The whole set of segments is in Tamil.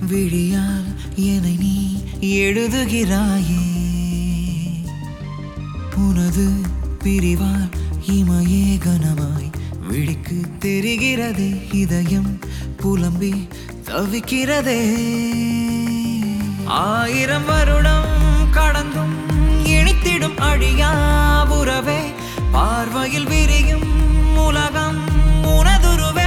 விழியால் என்னை நீ எழுதுகிறாயே உனது பிரிவால் இமையே கனமாய் விழிக்கு தெரிகிறதே இதயம் புலம்பி தவிக்கிறதே ஆயிரம் வருடம் கடந்தும் இனித்திடும் அழியா உறவே பார்வையில் விரியும் உலகம் உனதுருவே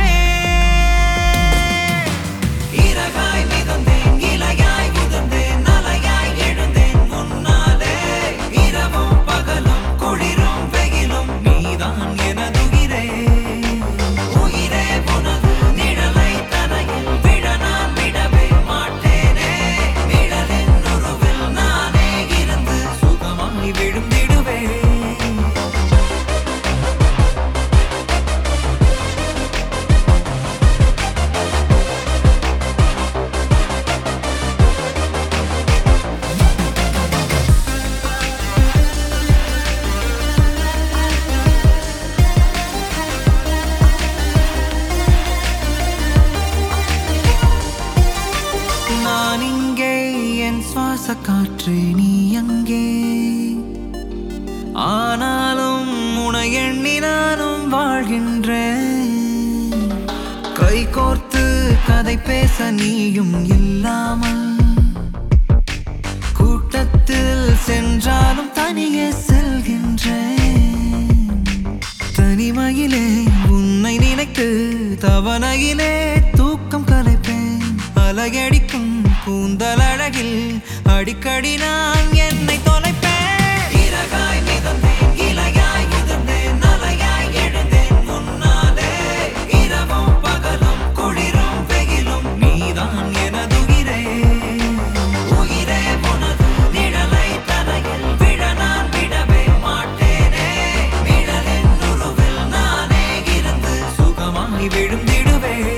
இறகாய் மிதந்தேன் இலையாய் உதிர்ந்தேன் அலையாய் எழுந்தேன் முன்னாலே இரவும் பகலும் குளிரும் வெயிலும் நீதான் எனதுயிரே உயிரே உனது நிழலை தரையில் விழ நான் விடவே மாட்டேனே நிழலின் உருவில் நானே இருந்து சுகமாய் விழுந்திடுவேன் நான் இங்கே என் சுவாச காற்று நீ அங்கே ஆனாலும் உனை எண்ணி நானும் வாழ்கின்றேன் கை கோர்த்து கதை பேச நீயும் இல்லாமல் கூட்டத்தில் சென்றாலும் தனியே செல்கின்றேன் தனிமையிலே உன்னை நினைத்து தவணையிலே தூக்கம் கலைப்பேன் அலையடிக்கும் கூந்தல் அழகில் அடிக்கடி நான் என்னை தொலைப்பேன் இறகாய் மிதந்தேன் இலையாய் உதிர்ந்தேன் அலையாய் எழுந்தேன் முன்னாலே இரவும் பகலும் குளிரும் வெயிலும் நீதான் எனதுயிரே உயிரே உனது நிழலை தரையில் விழ நான் விடவே மாட்டேனே நிழலின் உருவில் நானே இருந்து சுகமாய் விழுந்திடுவேன்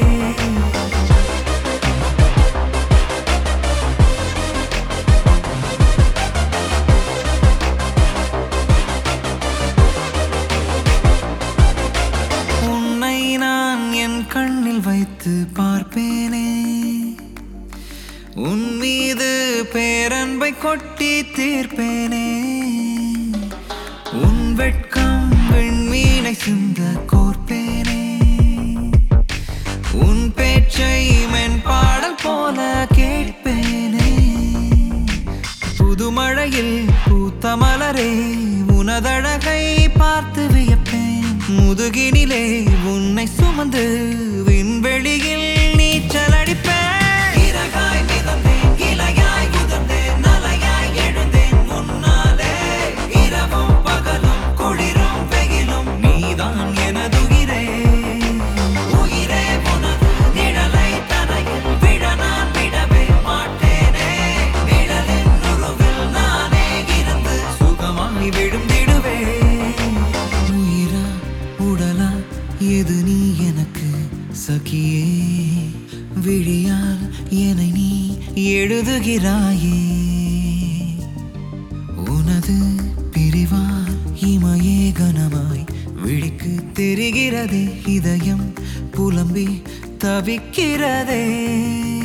உன்னை நான் என் கண்ணில் வைத்து பார்ப்பேனே உன் மீது பேரன்பை கொட்டி தீர்ப்பேனே உன் வெட்கம் விண்மீனை சிந்த கோர்ப்பேனே உன் பேச்சை மென் பாடல் போல கேட்பேனே புதுமழையில் பூத்த மலரே உனதழகை பார்த்து வியப்பேன் முதுகினிலே உன்னை சுமந்து விண்வெளியில் நீச்சல் அடிப்பேன் இறகாய் மிதந்தேன் இலையாய் உதிர்ந்தேன் அலையாய் எழுந்தேன் முன்னாலே இரவும் பகலும் குளிரும் வெயிலும் நீதான் எனதுயிரே உயிரே உனது நிழலை தரையில் விழ நான் விடவே மாட்டேனே நிழலின் உருவில் நானே இருந்து சுகமாய் விழுந்திடுவேன் உயிரா உடலா எது நீ எனக்கு சகியே விழியால் என்னை நீ எழுதுகிறாயே உனது பிரிவால் இமையே கனமாய் விழிக்கு தெரிகிறதே இதயம் புலம்பி தவிக்கிறதே